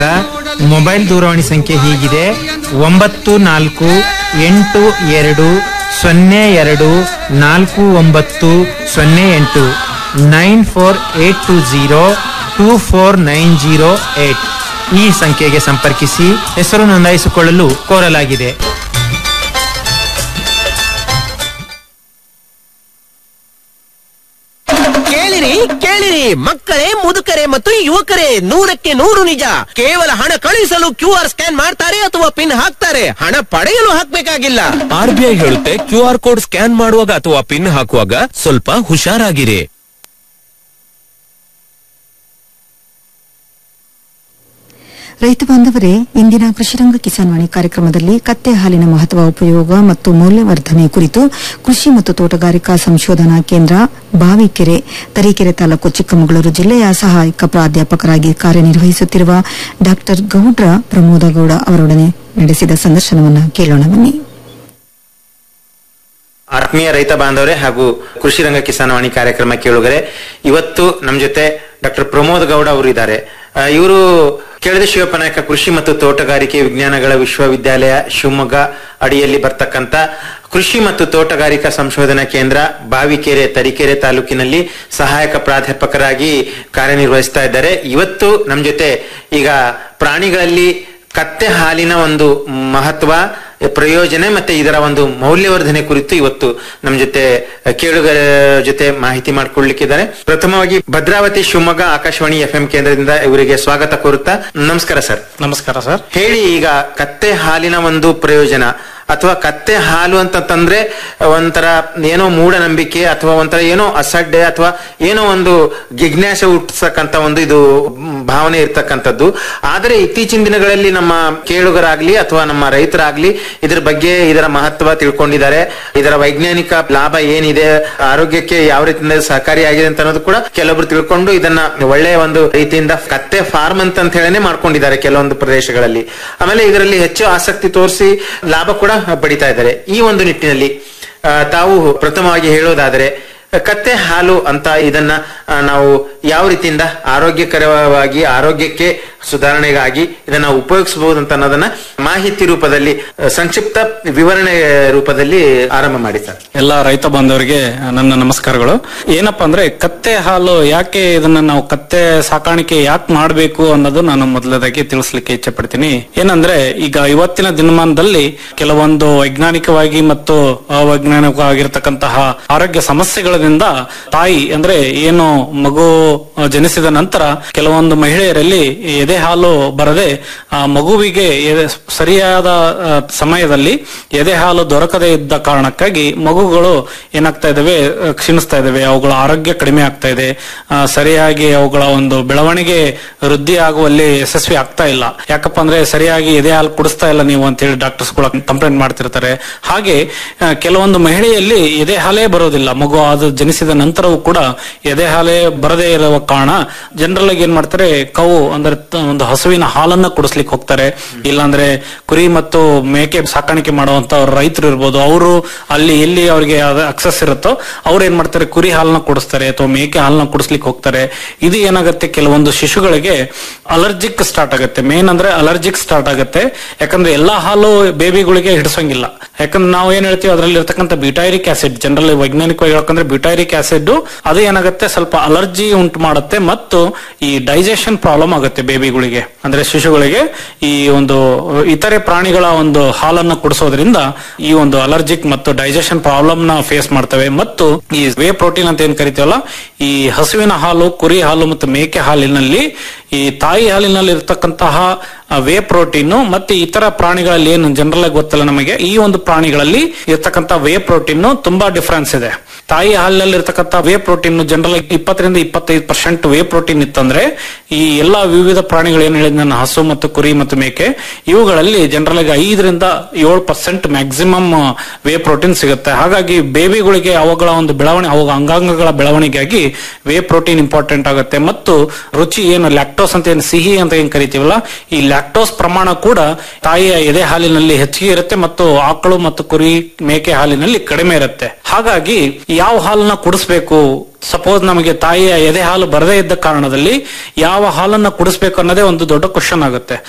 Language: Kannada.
ಮೊಬೈಲ್ ದೂರವಾಣಿ ಸಂಖ್ಯೆ ಹೀಗಿದೆ ಒಂಬತ್ತು ನಾಲ್ಕು ಎಂಟು ಎರಡು ಸೊನ್ನೆ ಎರಡು ನಾಲ್ಕು ಒಂಬತ್ತು ಸೊನ್ನೆ ಎಂಟು nine four eight two zero two four nine zero eight ಈ ಸಂಖ್ಯೆಗೆ ಸಂಪರ್ಕಿಸಿ ಹೆಸರು ನೋಂದಾಯಿಸಿಕೊಳ್ಳಲು ಕೋರಲಾಗಿದೆ ಕೇಳಿರಿ ಕೇಳಿರಿ ಮಕ್ಕಳೇ ಮುದುಕರೇ ಮತ್ತು ಯುವಕರೇ ನೂರಕ್ಕೆ ನೂರು ನಿಜ ಕೇವಲ ಹಣ ಕಳುಹಿಸಲು ಕ್ಯೂ ಆರ್ ಸ್ಕ್ಯಾನ್ ಮಾಡ್ತಾರೆ ಅಥವಾ ಪಿನ್ ಹಾಕ್ತಾರೆ ಹಣ ಪಡೆಯಲು ಹಾಕ್ಬೇಕಾಗಿಲ್ಲ ಆರ್ ಬಿ ಐ ಹೇಳುತ್ತೆ ಕ್ಯೂ ಆರ್ ಕೋಡ್ ಸ್ಕ್ಯಾನ್ ಮಾಡುವಾಗ ಅಥವಾ ಪಿನ್ ಹಾಕುವಾಗ ಸ್ವಲ್ಪ ಹುಷಾರಾಗಿರಿ ರೈತ ಬಾಂಧವರೇ ಇಂದಿನ ಕೃಷಿರಂಗ ಕಿಸಾನ್ ವಾಣಿ ಕಾರ್ಯಕ್ರಮದಲ್ಲಿ ಕತ್ತೆ ಹಾಲಿನ ಮಹತ್ವ ಉಪಯೋಗ ಮತ್ತು ಮೌಲ್ಯವರ್ಧನೆ ಕುರಿತು ಕೃಷಿ ಮತ್ತು ತೋಟಗಾರಿಕಾ ಸಂಶೋಧನಾ ಕೇಂದ್ರ ಬಾವಿಕೆರೆ ತರೀಕೆರೆ ತಾಲೂಕು ಚಿಕ್ಕಮಗಳೂರು ಜಿಲ್ಲೆಯ ಸಹಾಯಕ ಪ್ರಾಧ್ಯಾಪಕರಾಗಿ ಕಾರ್ಯನಿರ್ವಹಿಸುತ್ತಿರುವ ಡಾ ಗೌಡ್ರ ಪ್ರಮೋದಗೌಡ ಅವರೊಡನೆ ನಡೆಸಿದ ಸಂದರ್ಶನವನ್ನು ಕೇಳೋಣ ಬನ್ನಿ ಆತ್ಮೀಯ ರೈತ ಬಾಂಧವರೇ ಹಾಗೂ ಕೃಷಿ ರಂಗ ಕಿಸಾನ್ ವಾಣಿ ಕಾರ್ಯಕ್ರಮ ಕೇಳುಗರೆ ಇವತ್ತು ನಮ್ಮ ಜೊತೆ ಡಾಕ್ಟರ್ ಪ್ರಮೋದ್ ಗೌಡ ಅವರು ಇದ್ದಾರೆ ಇವರು ಕೆಳದಿ ಶಿವಪ್ಪನಾಯಕ ಕೃಷಿ ಮತ್ತು ತೋಟಗಾರಿಕೆ ವಿಜ್ಞಾನಗಳ ವಿಶ್ವವಿದ್ಯಾಲಯ ಶಿವಮೊಗ್ಗ ಅಡಿಯಲ್ಲಿ ಬರ್ತಕ್ಕಂತ ಕೃಷಿ ಮತ್ತು ತೋಟಗಾರಿಕಾ ಸಂಶೋಧನಾ ಕೇಂದ್ರ ಬಾವಿಕೆರೆ ತರೀಕೆರೆ ತಾಲೂಕಿನಲ್ಲಿ ಸಹಾಯಕ ಪ್ರಾಧ್ಯಾಪಕರಾಗಿ ಕಾರ್ಯನಿರ್ವಹಿಸ್ತಾ ಇದ್ದಾರೆ ಇವತ್ತು ನಮ್ಮ ಜೊತೆ ಈಗ ಪ್ರಾಣಿಗಳಲ್ಲಿ ಕತ್ತೆ ಹಾಲಿನ ಒಂದು ಮಹತ್ವ ಪ್ರಯೋಜನ ಮತ್ತೆ ಇದರ ಒಂದು ಮೌಲ್ಯವರ್ಧನೆ ಕುರಿತು ಇವತ್ತು ನಮ್ಮ ಜೊತೆ ಕೇಳುಗರ ಜೊತೆ ಮಾಹಿತಿ ಮಾಡಿಕೊಳ್ಳಿಕ್ಕಿದ್ದಾರೆ ಪ್ರಥಮವಾಗಿ ಭದ್ರಾವತಿ ಶಿವಮೊಗ್ಗ ಆಕಾಶವಾಣಿ ಎಫ್ ಎಂ ಕೇಂದ್ರದಿಂದ ಇವರಿಗೆ ಸ್ವಾಗತ ಕೋರುತ್ತಾ ನಮಸ್ಕಾರ ಸರ್ ನಮಸ್ಕಾರ ಸರ್ ಹೇಳಿ ಈಗ ಕತ್ತೆ ಹಾಲಿನ ಒಂದು ಪ್ರಯೋಜನ ಅಥವಾ ಕತ್ತೆ ಹಾಲು ಅಂತಂದ್ರೆ ಒಂಥರ ಏನೋ ಮೂಢನಂಬಿಕೆ ಅಥವಾ ಒಂಥರ ಏನೋ ಅಸಡ್ಡೆ ಅಥವಾ ಏನೋ ಒಂದು ಜಿಜ್ಞಾಸೆ ಹುಟ್ಟಿಸಕ್ಕಂತ ಒಂದು ಇದು ಭಾವನೆ ಇರ್ತಕ್ಕಂಥದ್ದು ಆದರೆ ಇತ್ತೀಚಿನ ದಿನಗಳಲ್ಲಿ ನಮ್ಮ ಕೇಳುಗರಾಗ್ಲಿ ಅಥವಾ ನಮ್ಮ ರೈತರಾಗ್ಲಿ ಇದರ ಬಗ್ಗೆ ಇದರ ಮಹತ್ವ ತಿಳ್ಕೊಂಡಿದ್ದಾರೆ ಇದರ ವೈಜ್ಞಾನಿಕ ಲಾಭ ಏನಿದೆ ಆರೋಗ್ಯಕ್ಕೆ ಯಾವ ರೀತಿಯಿಂದ ಸಹಕಾರಿಯಾಗಿದೆ ಅಂತ ಅನ್ನೋದು ಕೂಡ ಕೆಲವೊಬ್ರು ತಿಳ್ಕೊಂಡು ಇದನ್ನ ಒಳ್ಳೆಯ ಒಂದು ರೀತಿಯಿಂದ ಕತ್ತೆ ಫಾರ್ಮ್ ಅಂತ ಅಂತ ಹೇಳನೆ ಮಾಡ್ಕೊಂಡಿದ್ದಾರೆ ಕೆಲವೊಂದು ಪ್ರದೇಶಗಳಲ್ಲಿ ಆಮೇಲೆ ಇದರಲ್ಲಿ ಹೆಚ್ಚು ಆಸಕ್ತಿ ತೋರಿಸಿ ಲಾಭ ಕೂಡ ಪಡಿತಾ ಇದ್ದಾರೆ ಈ ಒಂದು ನಿಟ್ಟಿನಲ್ಲಿ ಆ, ತಾವು ಪ್ರಥಮವಾಗಿ ಹೇಳೋದಾದ್ರೆ ಕತ್ತೆ ಹಾಲು ಅಂತ ಇದನ್ನ ಆ, ನಾವು ಯಾವ ರೀತಿಯಿಂದ ಆರೋಗ್ಯಕರವಾಗಿ ಆರೋಗ್ಯಕ್ಕೆ ಸುಧಾರಣೆಗಾಗಿ ಇದನ್ನ ಉಪಯೋಗಿಸಬಹುದು ಅಂತ ಅನ್ನೋದನ್ನ ಮಾಹಿತಿ ರೂಪದಲ್ಲಿ ಆ, ಸಂಕ್ಷಿಪ್ತ ವಿವರಣೆ ರೂಪದಲ್ಲಿ ಆರಂಭ ಮಾಡಿ ಸರ್ ಎಲ್ಲ ರೈತ ಬಾಂಧವರಿಗೆ ನನ್ನ ನಮಸ್ಕಾರಗಳು ಏನಪ್ಪಾ ಅಂದ್ರೆ ಕತ್ತೆ ಹಾಲು ಯಾಕೆ ಇದನ್ನ ನಾವು ಕತ್ತೆ ಸಾಕಾಣಿಕೆ ಯಾಕೆ ಮಾಡಬೇಕು ಅನ್ನೋದು ನಾನು ಮೊದಲದಾಗಿ ತಿಳಿಸ್ಲಿಕ್ಕೆ ಇಚ್ಛೆ ಪಡ್ತೀನಿ ಏನಂದ್ರೆ ಈಗ ಇವತ್ತಿನ ದಿನಮಾನದಲ್ಲಿ ಕೆಲವೊಂದು ವೈಜ್ಞಾನಿಕವಾಗಿ ಮತ್ತು ಅವೈಜ್ಞಾನಿಕವಾಗಿರ್ತಕ್ಕಂತಹ ಆರೋಗ್ಯ ಸಮಸ್ಯೆಗಳಿಂದ ತಾಯಿ ಅಂದ್ರೆ ಏನು ಮಗು ಆ, ಜನಿಸಿದ ನಂತರ ಕೆಲವೊಂದು ಮಹಿಳೆಯರಲ್ಲಿ ಎದೆ ಹಾಲು ಬರದೆ ಆ ಮಗುವಿಗೆ ಎದೆ- ಸರಿಯಾದ ಆ, ಸಮಯದಲ್ಲಿ ಎದೆ ಹಾಲು ದೊರಕದೇ ಇದ್ದ ಕಾರಣಕ್ಕಾಗಿ ಮಗುಗಳು ಏನಾಗ್ತಾ ಇದಾವೆ ಆ, ಕ್ಷೀಣಿಸ್ತಾ ಇದಾವೆ ಅವುಗಳ ಆರೋಗ್ಯ ಕಡಿಮೆ ಆಗ್ತಾ ಇದೆ ಆ, ಸರಿಯಾಗಿ ಅವುಗಳ ಒಂದು ಬೆಳವಣಿಗೆ ವೃದ್ಧಿ ಆಗುವಲ್ಲಿ ಯಶಸ್ವಿ ಆಗ್ತಾ ಇಲ್ಲ ಯಾಕಪ್ಪ ಅಂದ್ರೆ ಸರಿಯಾಗಿ ಎದೆ ಹಾಲು ಕುಡಿಸ್ತಾ ಇಲ್ಲ ನೀವು ಅಂತ ಹೇಳಿ ಡಾಕ್ಟರ್ಸ್ ಕೂಡ ಕಂಪ್ಲೇಂಟ್ ಮಾಡ್ತಿರ್ತಾರೆ ಹಾಗೆ ಆ, ಕೆಲವೊಂದು ಮಹಿಳೆಯಲ್ಲಿ ಎದೆ ಹಾಲೇ ಬರೋದಿಲ್ಲ ಮಗು ಅದು ಜನಿಸಿದ ನಂತರವೂ ಕೂಡ ಎದೆ ಹಾಲೇ ಬರದೇ ಇರುವ ಕಾರಣ ಜನರಲ್ ಆಗಿ ಏನ್ ಮಾಡ್ತಾರೆ ಕವು ಅಂದ್ರೆ ತ- ಒಂದು ಹಸುವಿನ ಹಾಲನ್ನ ಕುಡಿಸ್ಲಿಕ್ಕೆ ಹೋಗ್ತಾರೆ ಇಲ್ಲಾಂದ್ರೆ ಕುರಿ ಮತ್ತು ಮೇಕೆ ಸಾಕಾಣಿಕೆ ಮಾಡುವಂತ ರೈತರು ಇರ್ಬೋದು ಅವರು ಅಲ್ಲಿ ಎಲ್ಲಿ ಅವರಿಗೆ ಅಕ್ಸಸ್ ಇರುತ್ತೋ ಅವ್ರು ಏನ್ ಮಾಡ್ತಾರೆ ಕುರಿ ಹಾಲನ್ನ ಕುಡಿಸ್ತಾರೆ ಅಥವಾ ಮೇಕೆ ಹಾಲನ್ನ ಕುಡಿಸ್ಲಿಕ್ಕೆ ಹೋಗ್ತಾರೆ ಇದು ಏನಾಗುತ್ತೆ ಕೆಲವೊಂದು ಶಿಶುಗಳಿಗೆ ಅಲರ್ಜಿಕ್ ಸ್ಟಾರ್ಟ್ ಆಗುತ್ತೆ ಮೇನ್ ಅಂದ್ರೆ ಅಲರ್ಜಿಕ್ ಸ್ಟಾರ್ಟ್ ಆಗುತ್ತೆ ಯಾಕಂದ್ರೆ ಎಲ್ಲಾ ಹಾಲು ಬೇಬಿಗಳಿಗೆ ಹಿಡಿಸೋಂಗಿಲ್ಲ ಯಾಕಂದ್ರೆ ನಾವು ಏನ್ ಹೇಳ್ತೀವಿ ಅದರಲ್ಲಿ ಇರ್ತಕ್ಕಂಥ ಬ್ಯೂಟೈರಿಕ್ ಆಸಿಡ್ ಜನರಲ್ ವೈಜ್ಞಾನಿಕವಾಗಿ ಹೇಳ್ಕಂದ್ರೆ ಬ್ಯೂಟೈರಿಕ್ ಆಸಿಡ್ ಅದು ಏನಾಗುತ್ತೆ ಸ್ವಲ್ಪ ಅಲರ್ಜಿ ಉಂಟು ಮಾಡುತ್ತೆ ಮತ್ತು ಈ ಡೈಜೆಷನ್ ಪ್ರಾಬ್ಲಮ್ ಆಗುತ್ತೆ ಬೇಬಿಗಳಿಗೆ ಅಂದ್ರೆ ಶಿಶುಗಳಿಗೆ ಈ ಒಂದು ಇತರೆ ಪ್ರಾಣಿಗಳ ಒಂದು ಹಾಲನ್ನು ಕುಡಿಸೋದ್ರಿಂದ ಈ ಒಂದು ಅಲರ್ಜಿಕ್ ಮತ್ತು ಡೈಜೆಷನ್ ಪ್ರಾಬ್ಲಮ್ ನ ಫೇಸ್ ಮಾಡ್ತವೆ ಮತ್ತು ಈ ವೇ ಪ್ರೋಟೀನ್ ಅಂತ ಏನ್ ಕರಿತೀವಲ್ಲ ಈ ಹಸುವಿನ ಹಾಲು ಕುರಿ ಹಾಲು ಮತ್ತು ಮೇಕೆ ಹಾಲಿನಲ್ಲಿ ಈ ತಾಯಿ ಹಾಲಿನಲ್ಲಿ ಇರ್ತಕ್ಕಂತಹ ವೇ ಪ್ರೋಟೀನ್ ಮತ್ತೆ ಇತರ ಪ್ರಾಣಿಗಳಲ್ಲಿ ಏನು ಜನರಲ್ ಆಗಿ ಗೊತ್ತಲ್ಲ ನಮಗೆ ಈ ಒಂದು ಪ್ರಾಣಿಗಳಲ್ಲಿ ಇರ್ತಕ್ಕಂಥ ವೇ ಪ್ರೋಟೀನ್ ತುಂಬಾ ಡಿಫರೆನ್ಸ್ ಇದೆ ತಾಯಿ ಹಾಲಿನಲ್ಲಿ ಇರ್ತಕ್ಕಂಥ ವೇ ಪ್ರೋಟೀನ್ ಜನರಲ್ ಆಗಿ ಇಪ್ಪತ್ತರಿಂದ ಇಪ್ಪತ್ತೈದು ಪರ್ಸೆಂಟ್ ವೇ ಪ್ರೋಟೀನ್ ಇತ್ತಂದ್ರೆ ಈ ಎಲ್ಲಾ ವಿವಿಧ ಪ್ರಾಣಿಗಳು ಏನ್ ಹೇಳಿದ ನನ್ನ ಹಸು ಮತ್ತು ಕುರಿ ಮತ್ತು ಮೇಕೆ ಇವುಗಳಲ್ಲಿ ಜನರಲ್ ಆಗಿ ಐದರಿಂದ ಏಳು ಪರ್ಸೆಂಟ್ ಮ್ಯಾಕ್ಸಿಮಮ್ ವೇ ಪ್ರೋಟೀನ್ ಸಿಗುತ್ತೆ ಹಾಗಾಗಿ ಬೇಬಿಗಳಿಗೆ ಅವುಗಳ ಒಂದು ಬೆಳವಣಿಗೆ ಅವಾಗ ಅಂಗಾಂಗಗಳ ಬೆಳವಣಿಗೆಯಾಗಿ ವೇ ಪ್ರೋಟೀನ್ ಇಂಪಾರ್ಟೆಂಟ್ ಆಗುತ್ತೆ ಮತ್ತು ರುಚಿ ಏನು ಲ್ಯಾಕ್ಟೋಸ್ ಅಂತ ಏನು ಸಿಹಿ ಅಂತ ಏನ್ ಕರಿತೀವಲ್ಲ ಈ ಲ್ಯಾಕ್ಟೋಸ್ ಪ್ರಮಾಣ ಕೂಡ ತಾಯಿಯ ಎದೆ ಹಾಲಿನಲ್ಲಿ ಹೆಚ್ಚಿಗೆ ಇರುತ್ತೆ ಮತ್ತು ಆಕಳು ಮತ್ತು ಕುರಿ ಮೇಕೆ ಹಾಲಿನಲ್ಲಿ ಕಡಿಮೆ ಇರುತ್ತೆ ಹಾಗಾಗಿ ಯಾವ ಹಾಲನ್ನ ಕುಡಿಸ್ಬೇಕು ಸಪೋಸ್ ನಮಗೆ ತಾಯಿಯ ಎದೆ ಹಾಲು ಬರದೇ ಇದ್ದ ಕಾರಣದಲ್ಲಿ ಯಾವ ಹಾಲನ್ನ ಕುಡಿಸ್ಬೇಕು ಅನ್ನೋದೇ ಒಂದು ದೊಡ್ಡ ಕ್ವಶನ್ ಆಗುತ್ತೆ